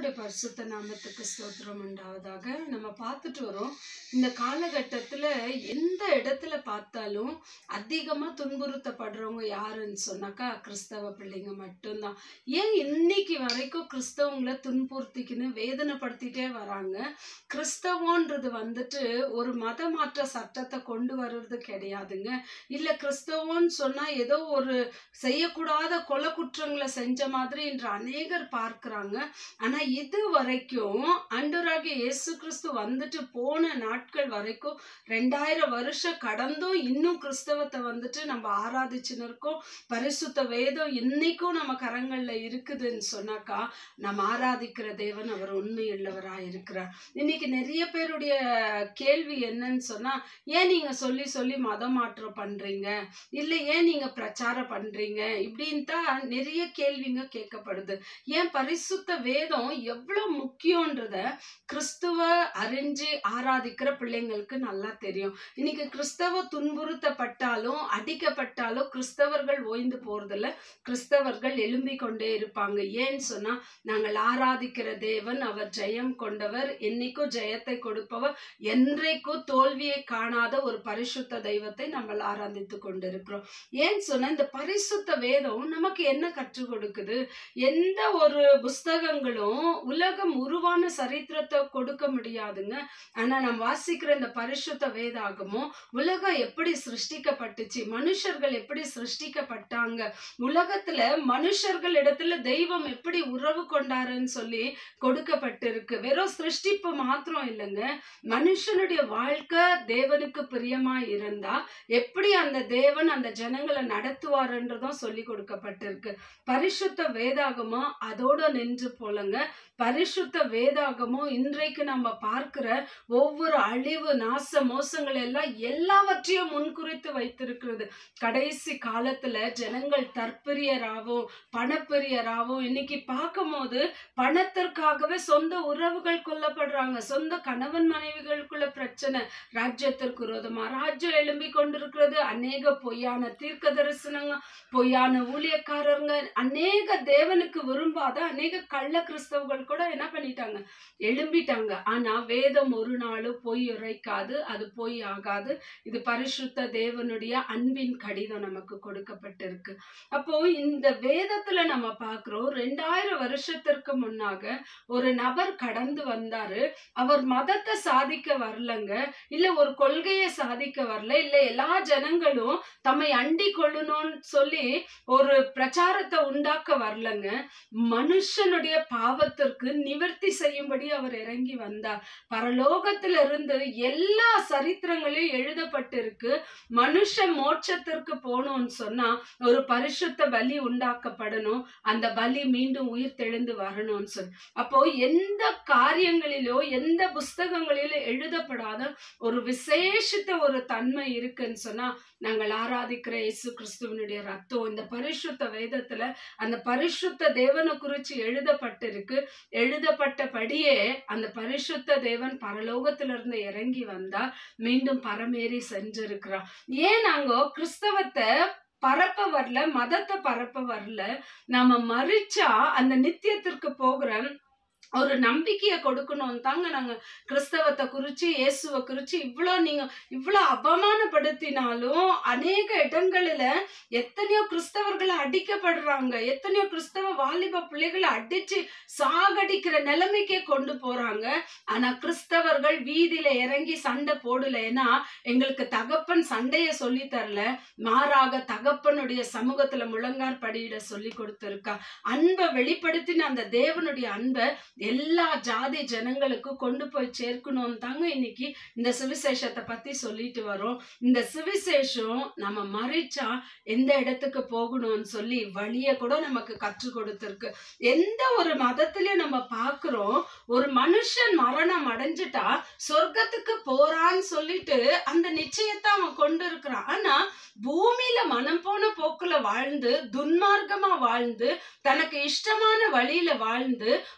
கர்த்தருடைய பரிசுத்த நாமத்துக்கு ஸ்தோத்திரம் உண்டாவதாக நம்ம பார்த்துட்டு வரோம் இந்த காலகட்டத்தில் எந்த இடத்துல பார்த்தாலும் அதிகமாக துன்புறுத்தப்படுறவங்க யாருன்னு சொன்னாக்கா கிறிஸ்தவ பிள்ளைங்க மட்டும்தான் ஏன் இன்னைக்கு வரைக்கும் கிறிஸ்தவங்களை துன்புறுத்திக்கின்னு வேதனைப்படுத்திட்டே வராங்க கிறிஸ்தவன்றது வந்துட்டு ஒரு மத மாற்ற சட்டத்தை கொண்டு வர்றது கிடையாதுங்க இல்லை கிறிஸ்தவன்னு சொன்னால் ஏதோ ஒரு செய்யக்கூடாத கொலை குற்றங்களை செஞ்ச மாதிரி இன்று அநேகர் பார்க்கிறாங்க ஆனா இது வரைக்கும் அண்டராகிய இயேசு கிறிஸ்து வந்துட்டு போன நாட்கள் வரைக்கும் ரெண்டாயிரம் வருஷம் கடந்தும் இன்னும் கிறிஸ்தவத்தை வந்துட்டு நம்ம ஆராதிச்சுன்னு இருக்கோம் பரிசுத்த வேதம் இன்னைக்கும் நம்ம கரங்கள்ல இருக்குதுன்னு சொன்னாக்கா நம்ம ஆராதிக்கிற தேவன் அவர் உண்மையுள்ளவரா இருக்கிறார் இன்னைக்கு நிறைய பேருடைய கேள்வி என்னன்னு சொன்னா ஏன் நீங்க சொல்லி சொல்லி மதம் மாற்றம் பண்றீங்க இல்லை ஏன் நீங்க பிரச்சாரம் பண்றீங்க இப்படின்னு தான் நிறைய கேள்விங்க கேட்கப்படுது ஏன் பரிசுத்த வேதம் எவ்வளவு முக்கியன்றத கிறிஸ்துவ அறிஞ்சு ஆராதிக்கிற பிள்ளைங்களுக்கு நல்லா தெரியும் இன்னைக்கு கிறிஸ்தவ துன்புறுத்தப்பட்டாலும் அடிக்கப்பட்டாலும் கிறிஸ்தவர்கள் ஓய்ந்து போறதில்ல கிறிஸ்தவர்கள் எழும்பிக் கொண்டே இருப்பாங்க ஏன்னு சொன்னா நாங்கள் ஆராதிக்கிற தேவன் அவர் ஜெயம் கொண்டவர் என்னைக்கும் ஜெயத்தை கொடுப்பவர் என்றைக்கும் தோல்வியை காணாத ஒரு பரிசுத்த தெய்வத்தை நம்ம ஆராதித்து கொண்டிருக்கிறோம் ஏன்னு சொன்னா இந்த பரிசுத்த வேதம் நமக்கு என்ன கற்றுக் கொடுக்குது எந்த ஒரு புஸ்தகங்களும் உலகம் உருவான சரித்திரத்தை கொடுக்க முடியாதுங்க ஆனா நம்ம வாசிக்கிற இந்த பரிசுத்த வேதாகமும் உலகம் எப்படி சிருஷ்டிக்கப்பட்டுச்சு மனுஷர்கள் எப்படி சிருஷ்டிக்கப்பட்டாங்க உலகத்துல மனுஷர்கள் இடத்துல தெய்வம் எப்படி உறவு கொண்டாருன்னு சொல்லி கொடுக்கப்பட்டிருக்கு வெறும் சிருஷ்டிப்பு மாத்திரம் இல்லைங்க மனுஷனுடைய வாழ்க்கை தேவனுக்கு பிரியமா இருந்தா எப்படி அந்த தேவன் அந்த ஜனங்களை நடத்துவாருன்றதும் சொல்லி கொடுக்கப்பட்டிருக்கு பரிசுத்த வேதாகமும் அதோட நின்று போலங்க பரிசுத்த வேதாகமும் இன்றைக்கு நம்ம பார்க்கிற ஒவ்வொரு அழிவு நாச மோசங்கள் எல்லாம் எல்லாவற்றையும் முன்குறித்து வைத்திருக்கிறது கடைசி காலத்துல ஜனங்கள் தற்பிரியராகவும் பணப்பிரியராகவும் இன்னைக்கு பார்க்கும்போது பணத்திற்காகவே சொந்த உறவுகள் கொல்லப்படுறாங்க சொந்த கணவன் மனைவிகளுக்குள்ள பிரச்சனை ராஜ்யத்திற்கு விரோதமா ராஜ்யம் எழும்பி கொண்டிருக்கிறது அநேக பொய்யான தீர்க்க தரிசனங்க பொய்யான ஊழியக்காரருங்க அநேக தேவனுக்கு விரும்பாத அநேக கள்ள கிறிஸ்தவர்கள் கூட என்ன பண்ணிட்டாங்க எழும்பிட்டாங்க ஆனா வேதம் ஒரு நாளும் பொய் உரைக்காது அது பொய் ஆகாது இது பரிசுத்த தேவனுடைய அன்பின் கடிதம் நமக்கு கொடுக்கப்பட்டிருக்கு அப்போ இந்த வேதத்துல நம்ம பார்க்கிறோம் ரெண்டாயிரம் வருஷத்திற்கு முன்னாக ஒரு நபர் கடந்து வந்தாரு அவர் மதத்தை சாதிக்க வரலங்க இல்ல ஒரு கொள்கையை சாதிக்க வரல இல்ல எல்லா ஜனங்களும் தம்மை அண்டி கொள்ளணும்னு சொல்லி ஒரு பிரச்சாரத்தை உண்டாக்க வரலங்க மனுஷனுடைய பாவத்திற்கு நிவர்த்தி செய்யும்படி அவர் இறங்கி வந்தார் பரலோகத்துல இருந்து எல்லா சரித்திரங்களையும் எழுதப்பட்டிருக்கு மனுஷ மோட்சத்திற்கு போகணும்னு சொன்னா ஒரு பரிசுத்த பலி உண்டாக்கப்படணும் அந்த பலி மீண்டும் உயிர் தெழுந்து வரணும்னு சொல்லி அப்போ எந்த காரியங்களிலோ எந்த புஸ்தகங்களிலோ எழுதப்படாத ஒரு விசேஷித்த ஒரு தன்மை இருக்குன்னு சொன்னா நாங்கள் ஆராதிக்கிற இயேசு கிறிஸ்துவனுடைய ரத்தம் இந்த பரிசுத்த வேதத்துல அந்த பரிசுத்த தேவனை குறித்து எழுதப்பட்டிருக்கு எழுதப்பட்டபடியே அந்த பரிசுத்த தேவன் பரலோகத்திலிருந்து இறங்கி வந்தா மீண்டும் பரமேறி சென்றிருக்கிறார் ஏன் நாங்க கிறிஸ்தவத்தை பரப்ப வரல மதத்தை பரப்ப வரல நாம மறிச்சா அந்த நித்தியத்திற்கு போகிற ஒரு நம்பிக்கையை கொடுக்கணும் தாங்க நாங்க கிறிஸ்தவத்தை குறிச்சு இயேசுவை குறிச்சு இவ்வளோ நீங்க இவ்வளோ அவமானப்படுத்தினாலும் அநேக இடங்களில எத்தனையோ கிறிஸ்தவர்களை அடிக்கப்படுறாங்க எத்தனையோ கிறிஸ்தவ வாலிப பிள்ளைகளை அடிச்சு சாகடிக்கிற நிலைமைக்கே கொண்டு போறாங்க ஆனா கிறிஸ்தவர்கள் வீதியில இறங்கி சண்டை போடலைன்னா எங்களுக்கு தகப்பன் சண்டைய சொல்லி தரல மாறாக தகப்பனுடைய சமூகத்துல முழங்கார் படியிட சொல்லி கொடுத்திருக்கா அன்பை வெளிப்படுத்தின அந்த தேவனுடைய அன்பை எல்லா ஜாதி ஜனங்களுக்கும் கொண்டு போய் சேர்க்கணும் தாங்க இன்னைக்கு இந்த சுவிசேஷத்தை பத்தி சொல்லிட்டு வரோம் இந்த சுவிசேஷம் நம்ம மறிச்சா எந்த இடத்துக்கு போகணும்னு சொல்லி வழிய கூட நமக்கு கற்றுக் கொடுத்திருக்கு எந்த ஒரு மதத்திலயும் நம்ம பார்க்கிறோம் ஒரு மனுஷன் மரணம் அடைஞ்சிட்டா சொர்க்கத்துக்கு போறான்னு சொல்லிட்டு அந்த நிச்சயத்தை அவன் கொண்டு இருக்கிறான் ஆனா பூமியில மனம் போன போக்குல வாழ்ந்து துன்மார்க்கமா வாழ்ந்து தனக்கு இஷ்டமான வழியில வாழ்ந்து ஒருவர்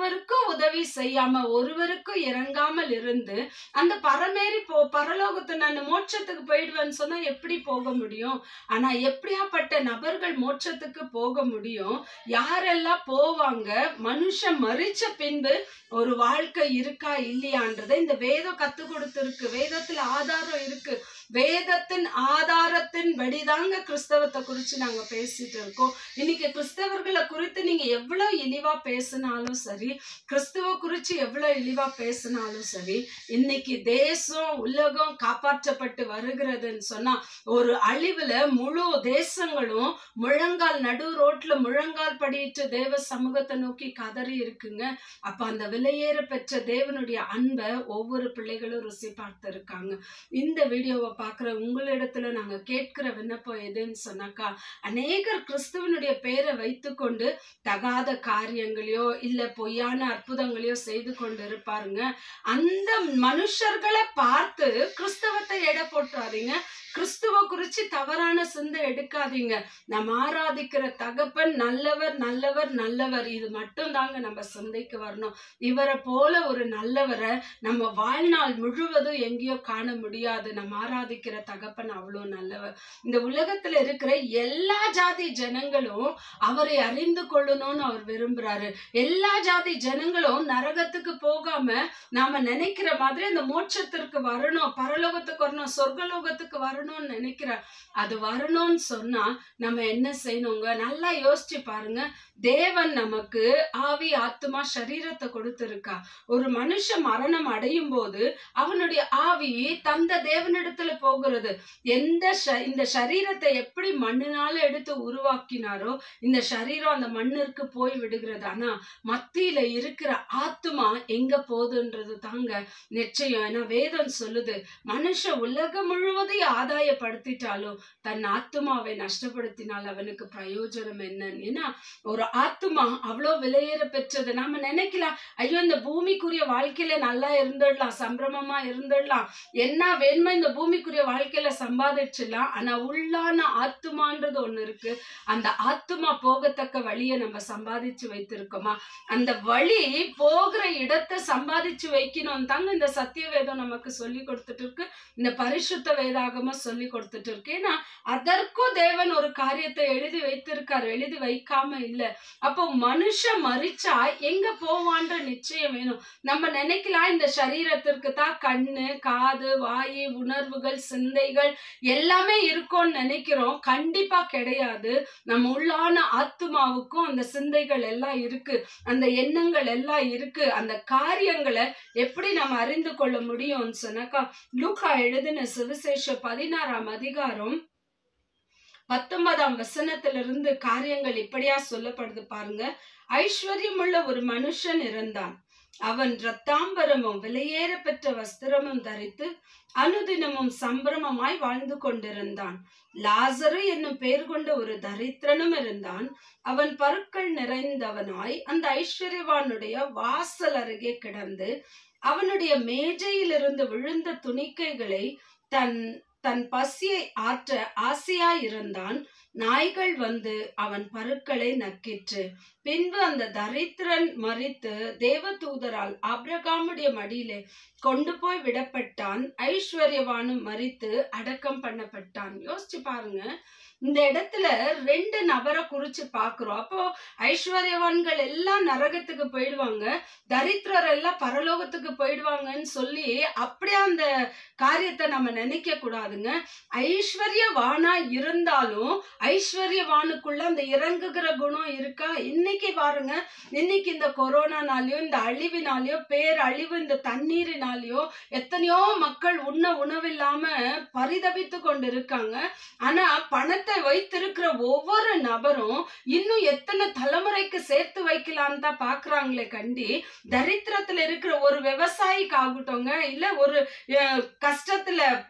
ஒருவருக்கும் உதவி செய்யாம ஒருவருக்கும் இறங்காமல் இருந்து அந்த பரமேறி போ பரலோகத்தை நான் மோட்சத்துக்கு போயிடுவேன்னு சொன்னா எப்படி போக முடியும் ஆனா எப்படியாப்பட்ட நபர்கள் மோட்சத்துக்கு போக முடியும் யாரெல்லாம் போவாங்க மனுஷன் மறிச்ச பின்பு ஒரு வாழ்க்கை இருக்கா இல்லையான்றதை இந்த வேதம் கத்து கொடுத்துருக்கு வேதத்துல ஆதாரம் இருக்கு வேதத்தின் ஆதாரத்தின் படிதாங்க கிறிஸ்தவத்தை குறிச்சு நாங்க பேசிட்டு இருக்கோம் இன்னைக்கு கிறிஸ்தவர்களை குறித்து நீங்க எவ்வளவு இழிவா பேசினாலும் சரி கிறிஸ்துவ குறிச்சு எவ்வளவு இழிவா பேசினாலும் சரி இன்னைக்கு தேசம் உலகம் காப்பாற்றப்பட்டு வருகிறதுன்னு சொன்னா ஒரு அழிவுல முழு தேசங்களும் முழங்கால் நடு ரோட்ல முழங்கால் படியிட்டு தேவ சமூகத்தை நோக்கி கதறி இருக்குங்க அப்ப அந்த விலையேற பெற்ற தேவனுடைய அன்பை ஒவ்வொரு பிள்ளைகளும் ருசி பார்த்திருக்காங்க இந்த வீடியோவை பார்க்குற உங்களிடத்துல நாங்க கேட்கிற விண்ணப்பம் எதுன்னு சொன்னாக்கா அநேகர் கிறிஸ்துவனுடைய பேரை வைத்துக்கொண்டு தகாத காரியங்களையோ இல்ல பொய்யான அற்புதங்களையோ செய்து கொண்டு இருப்பாருங்க அந்த மனுஷர்களை பார்த்து கிறிஸ்தவத்தை எடை போட்டுறாதீங்க கிறிஸ்துவ குறிச்சு தவறான சிந்தை எடுக்காதீங்க நம்ம ஆராதிக்கிற தகப்பன் நல்லவர் நல்லவர் நல்லவர் இது மட்டும் தாங்க நம்ம சிந்தைக்கு வரணும் இவரை போல ஒரு நல்லவரை நம்ம வாழ்நாள் முழுவதும் எங்கேயோ காண முடியாது நம்ம ஆராதிக்கிற தகப்பன் அவ்வளோ நல்லவர் இந்த உலகத்துல இருக்கிற எல்லா ஜாதி ஜனங்களும் அவரை அறிந்து கொள்ளணும்னு அவர் விரும்புறாரு எல்லா ஜாதி ஜனங்களும் நரகத்துக்கு போகாம நாம நினைக்கிற மாதிரி அந்த மோட்சத்திற்கு வரணும் பரலோகத்துக்கு வரணும் சொர்க்கலோகத்துக்கு வரணும்னு நினைக்கிறார் அது வரணும்னு சொன்னா நம்ம என்ன செய்யணுங்க நல்லா யோசிச்சு பாருங்க தேவன் நமக்கு ஆவி ஆத்துமா சரீரத்தை கொடுத்திருக்கா ஒரு மனுஷன் மரணம் அடையும் போது அவனுடைய ஆவி தந்த தேவனிடத்துல போகிறது எந்த ச- இந்த சரீரத்தை எப்படி மண்ணினால எடுத்து உருவாக்கினாரோ இந்த சரீரம் அந்த மண்ணிற்கு போய் விடுகிறது ஆனா மத்தியில இருக்கிற ஆத்துமா எங்க போகுதுன்றது தாங்க நிச்சயம் ஏன்னா வேதம் சொல்லுது மனுஷ உலகம் முழுவதையும் ஆதாயப்படுத்திட்டாலும் தன் ஆத்துமாவை நஷ்டப்படுத்தினால் அவனுக்கு பிரயோஜனம் என்னன்னு ஏன்னா ஒரு ஆத்துமா அவ்வளோ விலையேற பெற்றது நாம நினைக்கலாம் ஐயோ இந்த பூமிக்குரிய வாழ்க்கையில நல்லா இருந்துடலாம் சம்பிரமமா இருந்துடலாம் என்ன வேணுமோ இந்த பூமிக்குரிய வாழ்க்கையில சம்பாதிச்சிடலாம் ஆனா உள்ளான ஆத்துமான்றது ஒண்ணு இருக்கு அந்த ஆத்துமா போகத்தக்க வழியை நம்ம சம்பாதிச்சு வைத்திருக்கோமா அந்த வழி போகிற இடத்தை சம்பாதிச்சு வைக்கணும் தாங்க இந்த சத்திய வேதம் நமக்கு சொல்லி கொடுத்துட்டு இருக்கு இந்த பரிசுத்த வேதாகமா சொல்லி கொடுத்துட்டு இருக்கு ஏன்னா அதற்கும் தேவன் ஒரு காரியத்தை எழுதி வைத்திருக்காரு எழுதி வைக்காம இல்ல அப்போ மனுஷன் மறிச்சா எங்க போவான்ற நிச்சயம் வேணும் நம்ம நினைக்கலாம் இந்த சரீரத்திற்கு தான் கண்ணு காது வாயு உணர்வுகள் சிந்தைகள் எல்லாமே இருக்கும்னு நினைக்கிறோம் கண்டிப்பா கிடையாது நம்ம உள்ளான ஆத்துமாவுக்கும் அந்த சிந்தைகள் எல்லாம் இருக்கு அந்த எண்ணங்கள் எல்லாம் இருக்கு அந்த காரியங்களை எப்படி நம்ம அறிந்து கொள்ள முடியும்னு சொன்னாக்கா லூக்கா எழுதின சுவிசேஷ பதினாறாம் அதிகாரம் பத்தொன்பதாம் வசனத்திலிருந்து காரியங்கள் இப்படியா சொல்லப்படுது பாருங்க ஐஸ்வர்யமுள்ள ஒரு மனுஷன் இருந்தான் அவன் ரத்தாம்பரமும் விலையேற பெற்ற வஸ்திரமும் தரித்து அனுதினமும் சம்பிரமமாய் வாழ்ந்து கொண்டிருந்தான் லாசரு என்னும் பெயர் கொண்ட ஒரு தரித்திரனும் இருந்தான் அவன் பருக்கள் நிறைந்தவனாய் அந்த ஐஸ்வர்யவானுடைய வாசல் அருகே கிடந்து அவனுடைய மேஜையிலிருந்து விழுந்த துணிக்கைகளை தன் தன் பசியை ஆற்ற ஆசையாயிருந்தான் நாய்கள் வந்து அவன் பருக்களை நக்கிற்று பின்பு அந்த தரித்திரன் மறித்து தேவதூதரால் ஆபிரகாமுடைய மடியிலே கொண்டு போய் விடப்பட்டான் ஐஸ்வர்யவானும் மறித்து அடக்கம் பண்ணப்பட்டான் யோசிச்சு பாருங்க இந்த இடத்துல ரெண்டு நபரை குறிச்சு பாக்குறோம் அப்போ ஐஸ்வர்யவான்கள் எல்லாம் நரகத்துக்கு போயிடுவாங்க தரித்திரர் எல்லாம் பரலோகத்துக்கு போயிடுவாங்கன்னு சொல்லி அப்படியே அந்த காரியத்தை நம்ம நினைக்க கூடாதுங்க ஐஸ்வர்யவானா இருந்தாலும் ஐஸ்வர்யவானுக்குள்ள அந்த இறங்குகிற குணம் இருக்கா இன்னைக்கு பாருங்க இன்னைக்கு இந்த கொரோனானாலயோ இந்த அழிவினாலயோ பேரழிவு இந்த தண்ணீரினாலயோ எத்தனையோ மக்கள் உண்ண உணவில்லாம பரிதவித்து கொண்டு இருக்காங்க ஆனா பணத்தை வைத்திருக்கிற ஒவ்வொரு நபரும் இன்னும் எத்தனை தலைமுறைக்கு சேர்த்து வைக்கலான்னு தான் பாக்குறாங்களே கண்டி தரித்திரத்துல இருக்கிற ஒரு விவசாயிக்கு ஆகட்டும்ங்க இல்ல ஒரு அஹ், கஷ்டத்துல ம்,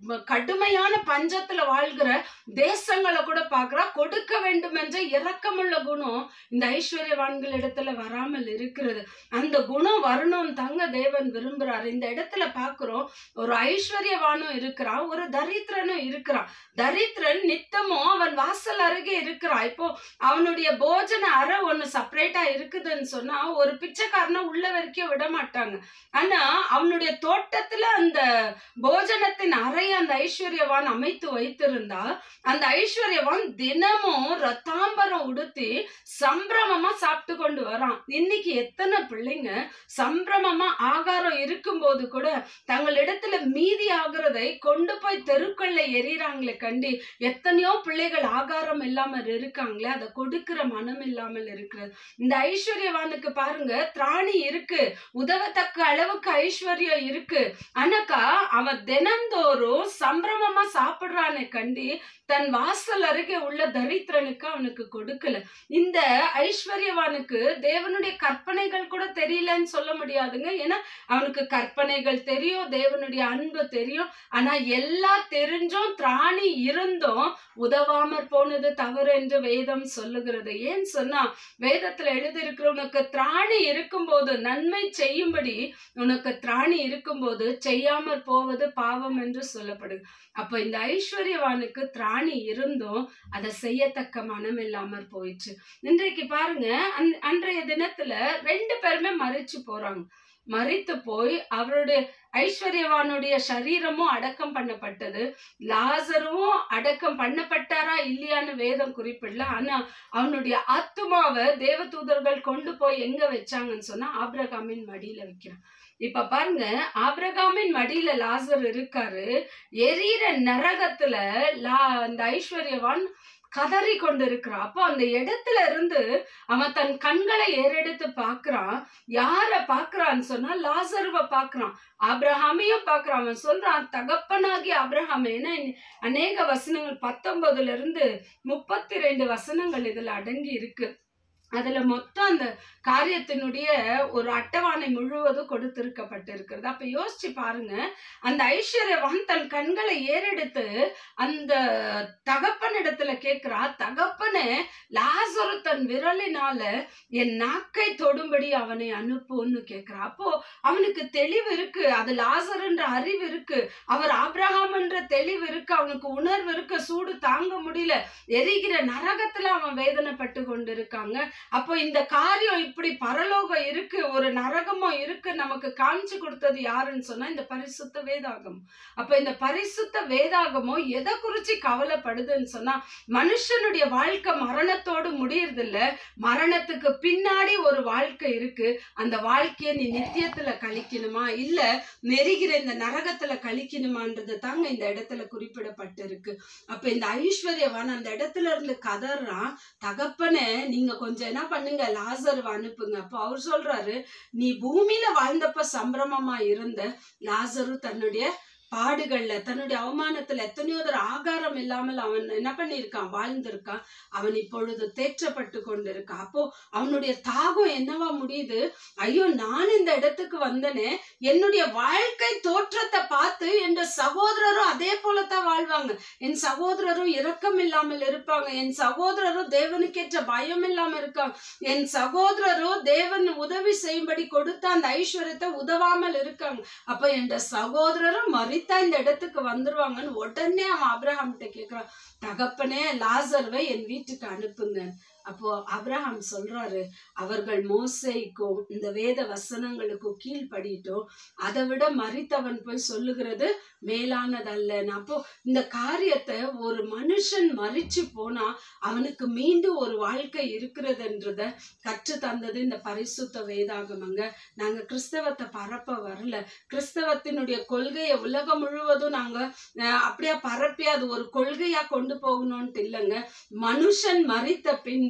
ம- கடுமையான பஞ்சத்துல வாழ்கிற தேசங்களை கூட பார்க்கிறா கொடுக்க வேண்டும் என்ற இரக்கமுள்ள குணம் இந்த ஐஸ்வர்யவான்கள் இடத்துல வராமல் இருக்கிறது அந்த குணம் வரணும் தங்க தேவன் விரும்புறாரு இந்த இடத்துல பார்க்கிறோம் ஒரு ஐஸ்வர்யவானும் இருக்கிறான் ஒரு தரித்திரனும் இருக்கிறான் தரித்திரன் நித்தமும் அவன் வாசல் அருகே இருக்கிறான் இப்போ அவனுடைய போஜன அறை ஒண்ணு செப்பரேட்டா இருக்குதுன்னு சொன்னா ஒரு பிச்சைக்காரனை உள்ள வரைக்கும் விட மாட்டாங்க ஆனா அவனுடைய தோட்டத்துல அந்த போஜனத்தின் அறையை அந்த ஐஸ்வர்யவான் அமைத்து வைத்திருந்தா அந்த ஐஸ்வர்யவான் தினமும் ரத்தாம்பரம் உடுத்தி சம்பிரமமா சாப்பிட்டு கொண்டு வரான் இன்னைக்கு எத்தனை பிள்ளைங்க சம்பிரமமா ஆகாரம் இருக்கும்போது கூட தங்களிடத்துல மீதி ஆகிறதை கொண்டு போய் தெருக்கள்ல எறிறாங்களே கண்டி எத்தனையோ பிள்ளைகள் ஆகாரம் இல்லாமல் இருக்காங்களே அதை கொடுக்கிற மனம் இல்லாமல் இருக்கிறது இந்த ஐஸ்வர்யவானுக்கு பாருங்க திராணி இருக்கு உதவத்தக்க அளவுக்கு ஐஸ்வர்யம் இருக்கு ஆனாக்கா அவன் தினந்தோறும் சம்பிரமமா சாப்பிடுறானே கண்டி தன் வாசல் அருகே உள்ள தரித்திரனுக்கு அவனுக்கு கொடுக்கல இந்த ஐஸ்வர்யவானுக்கு தேவனுடைய கற்பனைகள் கூட தெரியலன்னு சொல்ல முடியாதுங்க ஏன்னா அவனுக்கு கற்பனைகள் தெரியும் தேவனுடைய அன்பு தெரியும் ஆனா எல்லாம் தெரிஞ்சும் திராணி இருந்தும் உதவாமற் போனது தவறு என்று வேதம் சொல்லுகிறது ஏன் சொன்னா வேதத்துல எழுதியிருக்கிற உனக்கு திராணி இருக்கும்போது நன்மை செய்யும்படி உனக்கு திராணி இருக்கும்போது செய்யாமற் போவது பாவம் என்று சொல்லப்படுது அப்ப இந்த ஐஸ்வர்யவானுக்கு திராணி இருந்தும் அதை செய்யத்தக்க மனம் இல்லாமற் போயிடுச்சு இன்றைக்கு பாருங்க அன்- அன்றைய தினத்துல ரெண்டு பேருமே மறிச்சு போறாங்க மறித்து போய் அவருடைய ஐஸ்வர்யவானுடைய சரீரமும் அடக்கம் பண்ணப்பட்டது லாசரும் அடக்கம் பண்ணப்பட்டாரா இல்லையான்னு வேதம் குறிப்பிடல ஆனா அவனுடைய ஆத்துமாவை தேவதூதர்கள் கொண்டு போய் எங்க வச்சாங்கன்னு சொன்னா ஆபிரகாமின் மடியில வைக்கிறான் இப்ப பாருங்க ஆபிரகாமின் மடியில லாசர் இருக்காரு எரியிற நரகத்துல லா அந்த ஐஸ்வர்யவான் கதறி கொண்டிருக்கிறான் அப்போ அந்த இடத்துல இருந்து அவன் தன் கண்களை ஏறெடுத்து பார்க்கறான் யார பார்க்கறான்னு சொன்னா லாசருவை பார்க்கறான் ஆபிரஹாமையும் பார்க்கறான் அவன் சொல்றான் தகப்பனாகி ஆபிரஹாமே ஏன்னா இன்னி- அநேக வசனங்கள் பத்தொன்பதுல இருந்து முப்பத்தி ரெண்டு வசனங்கள் இதுல அடங்கி இருக்கு அதுல மொத்தம் அந்த காரியத்தினுடைய ஒரு அட்டவாணை முழுவதும் கொடுத்திருக்கப்பட்டிருக்கிறது அப்ப யோசிச்சு பாருங்க அந்த ஐஸ்வர்யவான் தன் கண்களை ஏறெடுத்து அந்த தகப்பனிடத்துல கேக்குறா தகப்பனே லாசரு தன் விரலினால என் நாக்கை தொடும்படி அவனை அனுப்புன்னு கேக்குறா அப்போ அவனுக்கு தெளிவு இருக்கு அது லாசருன்ற அறிவு இருக்கு அவர் ஆபிரகாம் என்ற தெளிவு இருக்கு அவனுக்கு உணர்வு இருக்கு சூடு தாங்க முடியல எரிகிற நரகத்துல அவன் வேதனைப்பட்டு கொண்டிருக்காங்க அப்போ இந்த காரியம் இப்படி பரலோகம் இருக்கு ஒரு நரகமும் இருக்கு நமக்கு காமிச்சு கொடுத்தது யாருன்னு சொன்னா இந்த பரிசுத்த வேதாகம் அப்ப இந்த பரிசுத்த வேதாகமோ எதை குறிச்சு கவலைப்படுதுன்னு சொன்னா மனுஷனுடைய வாழ்க்கை மரணத்தோடு முடியறது இல்ல மரணத்துக்கு பின்னாடி ஒரு வாழ்க்கை இருக்கு அந்த வாழ்க்கையை நீ நித்தியத்துல கழிக்கணுமா இல்ல நெருகிற இந்த நரகத்துல கழிக்கணுமான்றது தாங்க இந்த இடத்துல குறிப்பிடப்பட்டிருக்கு அப்ப இந்த ஐஸ்வர்யவான் அந்த இடத்துல இருந்து கதறான் தகப்பனே நீங்க கொஞ்சம் என்ன பண்ணுங்க லாசர்வை அனுப்புங்க அப்போ அவர் சொல்றாரு நீ பூமியில வாழ்ந்தப்ப சம்பிரமமா இருந்த லாசரு தன்னுடைய பாடுகள்ல தன்னுடைய அவமானத்துல எத்தனையோ தடவை ஆகாரம் இல்லாமல் அவன் என்ன பண்ணியிருக்கான் வாழ்ந்திருக்கான் அவன் இப்பொழுது தேற்றப்பட்டு கொண்டிருக்கான் அப்போ அவனுடைய தாகம் என்னவா முடியுது ஐயோ நான் இந்த இடத்துக்கு வந்தனே என்னுடைய வாழ்க்கை தோற்றத்தை பார்த்து என் சகோதரரும் அதே போலத்தான் வாழ்வாங்க என் சகோதரரும் இரக்கம் இல்லாமல் இருப்பாங்க என் சகோதரரும் தேவனுக்கேற்ற பயம் இல்லாம இருக்காங்க என் சகோதரரும் தேவன் உதவி செய்யும்படி கொடுத்த அந்த ஐஸ்வர்யத்தை உதவாமல் இருக்காங்க அப்ப என் சகோதரரும் மறித்தா இந்த இடத்துக்கு வந்துருவாங்கன்னு உடனே அவன் ஆபிரகாம்கிட்ட கேக்குறான் தகப்பனே லாசர்வை என் வீட்டுக்கு அனுப்புங்க அப்போ அப்ரஹாம் சொல்றாரு அவர்கள் மோசைக்கும் இந்த வேத வசனங்களுக்கும் கீழ்ப்படிட்டோம் அதை விட மறித்தவன் போய் சொல்லுகிறது மேலானதல்ல அப்போ இந்த காரியத்தை ஒரு மனுஷன் மறிச்சு போனா அவனுக்கு மீண்டும் ஒரு வாழ்க்கை இருக்கிறதுன்றத கற்று தந்தது இந்த பரிசுத்த வேதாகமங்க நாங்க கிறிஸ்தவத்தை பரப்ப வரல கிறிஸ்தவத்தினுடைய கொள்கையை உலகம் முழுவதும் நாங்க அஹ், அப்படியே பரப்பி அது ஒரு கொள்கையா கொண்டு போகணும்ட்டு இல்லைங்க மனுஷன் மறித்த பின்பு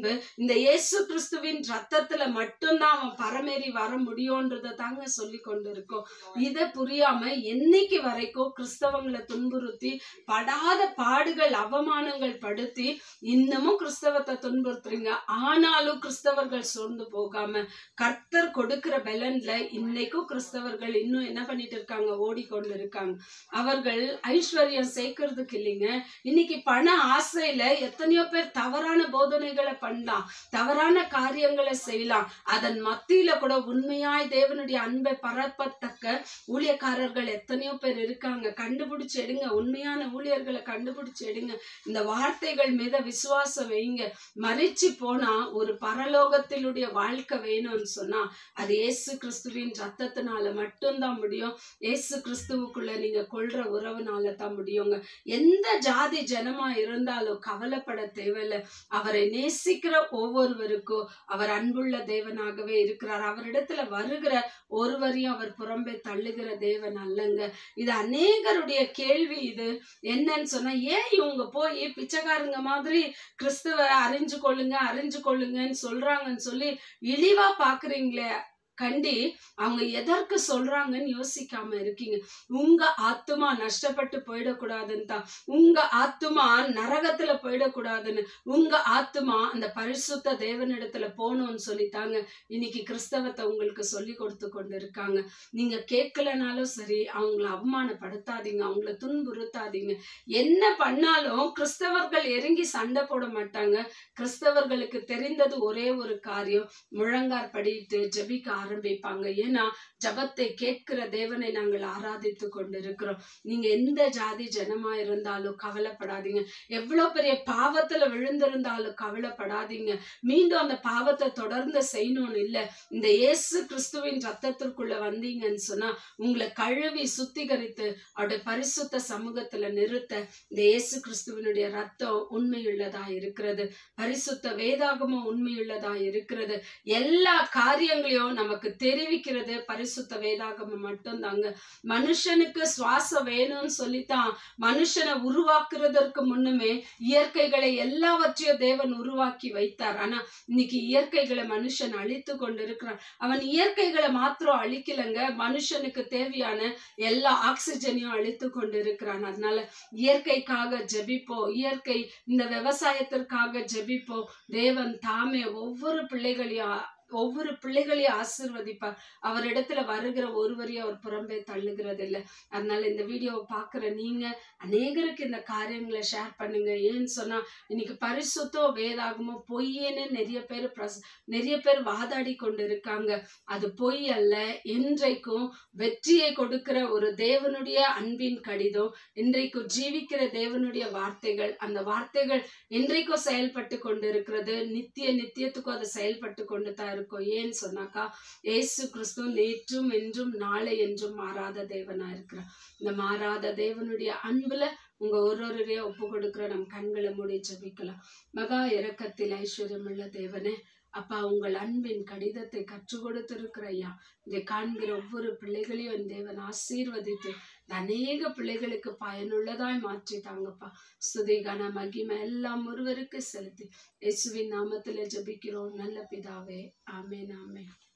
பின்பு இந்த இயேசு கிறிஸ்துவின் ரத்தத்துல மட்டும்தான் அவன் பரமேறி வர முடியும்ன்றத தாங்க சொல்லி கொண்டு இருக்கோம் இத புரியாம என்னைக்கு வரைக்கும் கிறிஸ்தவங்களை துன்புறுத்தி படாத பாடுகள் அவமானங்கள் படுத்தி இன்னமும் கிறிஸ்தவத்தை துன்புறுத்துறீங்க ஆனாலும் கிறிஸ்தவர்கள் சோர்ந்து போகாம கர்த்தர் கொடுக்கிற பலன்ல இன்னைக்கும் கிறிஸ்தவர்கள் இன்னும் என்ன பண்ணிட்டு இருக்காங்க ஓடிக்கொண்டு இருக்காங்க அவர்கள் ஐஸ்வர்யம் சேர்க்கறதுக்கு இல்லைங்க இன்னைக்கு பண ஆசையில எத்தனையோ பேர் தவறான போதனைகளை பண்ணலாம் தவறான காரியங்களை செய்யலாம் அதன் மத்தியில கூட உண்மையாய் தேவனுடைய அன்பை பரப்பத்தக்க ஊழியக்காரர்கள் எத்தனையோ பேர் இருக்காங்க கண்டுபிடிச்சு எடுங்க உண்மையான ஊழியர்களை கண்டுபிடிச்சு எடுங்க இந்த வார்த்தைகள் மீத விசுவாசம் வைங்க மறிச்சு போனா ஒரு பரலோகத்திலுடைய வாழ்க்கை வேணும்னு சொன்னா அது இயேசு கிறிஸ்துவின் ரத்தத்தினால மட்டும்தான் முடியும் இயேசு கிறிஸ்துவுக்குள்ள நீங்க கொள்ற உறவுனால தான் முடியுங்க எந்த ஜாதி ஜனமா இருந்தாலும் கவலைப்பட தேவையில்ல அவரை நேசிக்கிற ஒவ்வொருவருக்கும் அவர் அன்புள்ள தேவனாகவே இருக்கிறார் அவரிடத்துல வருகிற ஒருவரையும் அவர் புறம்பே தள்ளுகிற தேவன் அல்லங்க இது அநேகருடைய கேள்வி இது என்னன்னு சொன்னா ஏன் இவங்க போய் பிச்சைக்காரங்க மாதிரி கிறிஸ்துவ அறிஞ்சு கொள்ளுங்க அறிஞ்சு கொள்ளுங்கன்னு சொல்றாங்கன்னு சொல்லி இழிவா பாக்குறீங்களே கண்டி அவங்க எதற்கு சொல்றாங்கன்னு யோசிக்காம இருக்கீங்க உங்க ஆத்துமா நஷ்டப்பட்டு போயிடக்கூடாதுன்னு தான் உங்க ஆத்துமா நரகத்துல போயிடக்கூடாதுன்னு உங்க ஆத்துமா அந்த பரிசுத்த தேவனிடத்துல போகணும்னு சொல்லித்தாங்க இன்னைக்கு கிறிஸ்தவத்தை உங்களுக்கு சொல்லி கொடுத்து கொண்டு இருக்காங்க நீங்க கேட்கலனாலும் சரி அவங்கள அவமானப்படுத்தாதீங்க அவங்கள துன்புறுத்தாதீங்க என்ன பண்ணாலும் கிறிஸ்தவர்கள் இறங்கி சண்டை போட மாட்டாங்க கிறிஸ்தவர்களுக்கு தெரிந்தது ஒரே ஒரு காரியம் முழங்கார் படிட்டு ஜெபிக்க ஆரம்பிப்பாங்க ஏன்னா ஜபத்தை கேட்கிற தேவனை நாங்கள் ஆராதித்து கொண்டிருக்கிறோம் நீங்க எந்த ஜாதி ஜனமா இருந்தாலும் கவலைப்படாதீங்க எவ்வளவு பெரிய பாவத்துல விழுந்திருந்தாலும் கவலைப்படாதீங்க மீண்டும் அந்த பாவத்தை தொடர்ந்து செய்யணும்னு இல்ல இந்த இயேசு கிறிஸ்துவின் ரத்தத்திற்குள்ள வந்தீங்கன்னு சொன்னா உங்களை கழுவி சுத்திகரித்து அவருடைய பரிசுத்த சமூகத்துல நிறுத்த இந்த இயேசு கிறிஸ்துவனுடைய ரத்தம் உண்மையுள்ளதா இருக்கிறது பரிசுத்த வேதாகமும் உண்மையுள்ளதா இருக்கிறது எல்லா காரியங்களையும் நமக்கு தெரிவிக்கிறது பரிசுத்த வேதாகமம் மட்டும்தாங்க மனுஷனுக்கு சுவாசம் வேணும்னு சொல்லித்தான் மனுஷனை உருவாக்குறதற்கு முன்னுமே இயற்கைகளை எல்லாவற்றையும் தேவன் உருவாக்கி வைத்தார் ஆனா இன்னைக்கு இயற்கைகளை மனுஷன் அழித்து கொண்டிருக்கிறான் அவன் இயற்கைகளை மாத்திரம் அழிக்கலங்க மனுஷனுக்கு தேவையான எல்லா ஆக்சிஜனையும் அழித்து கொண்டிருக்கிறான் அதனால இயற்கைக்காக ஜெபிப்போம் இயற்கை இந்த விவசாயத்திற்காக ஜெபிப்போம் தேவன் தாமே ஒவ்வொரு பிள்ளைகளையும் ஒவ்வொரு பிள்ளைகளையும் ஆசிர்வதிப்பார் அவரிடத்துல வருகிற ஒருவரையும் அவர் புறம்பே தள்ளுகிறது இல்லை அதனால இந்த வீடியோவை பார்க்குற நீங்க அநேகருக்கு இந்த காரியங்களை ஷேர் பண்ணுங்க ஏன்னு சொன்னா இன்னைக்கு பரிசுத்தோ வேதாகமோ பொய்யேன்னு நிறைய பேர் பிரஸ் நிறைய பேர் வாதாடி கொண்டு இருக்காங்க அது பொய் அல்ல இன்றைக்கும் வெற்றியை கொடுக்கிற ஒரு தேவனுடைய அன்பின் கடிதம் இன்றைக்கும் ஜீவிக்கிற தேவனுடைய வார்த்தைகள் அந்த வார்த்தைகள் இன்றைக்கும் செயல்பட்டு கொண்டு இருக்கிறது நித்திய நித்தியத்துக்கும் அது செயல்பட்டு கொண்டு தான் இருக்கும் ஏன்னு சொன்னாக்கா ஏசு கிறிஸ்து நேற்றும் என்றும் நாளை என்றும் மாறாத தேவனா இருக்கிறார் இந்த மாறாத தேவனுடைய அன்புல உங்க ஒரு ஒருவரையும் ஒப்பு கொடுக்கிற நம் கண்களை மூடி ஜெபிக்கலாம் மகா இரக்கத்தில் ஐஸ்வர்யமுள்ள தேவனே அப்பா உங்கள் அன்பின் கடிதத்தை கற்றுக் கொடுத்திருக்கிற ஐயா இதை காண்கிற ஒவ்வொரு பிள்ளைகளையும் என் தேவன் ஆசீர்வதித்து இந்த அநேக பிள்ளைகளுக்கு பயனுள்ளதாய் மாற்றி தாங்கப்பா ஸ்துதி கன மகிமை எல்லாம் ஒருவருக்கு செலுத்தி இயேசுவின் நாமத்துல ஜெபிக்கிறோம் நல்ல பிதாவே ஆமென் ஆமென்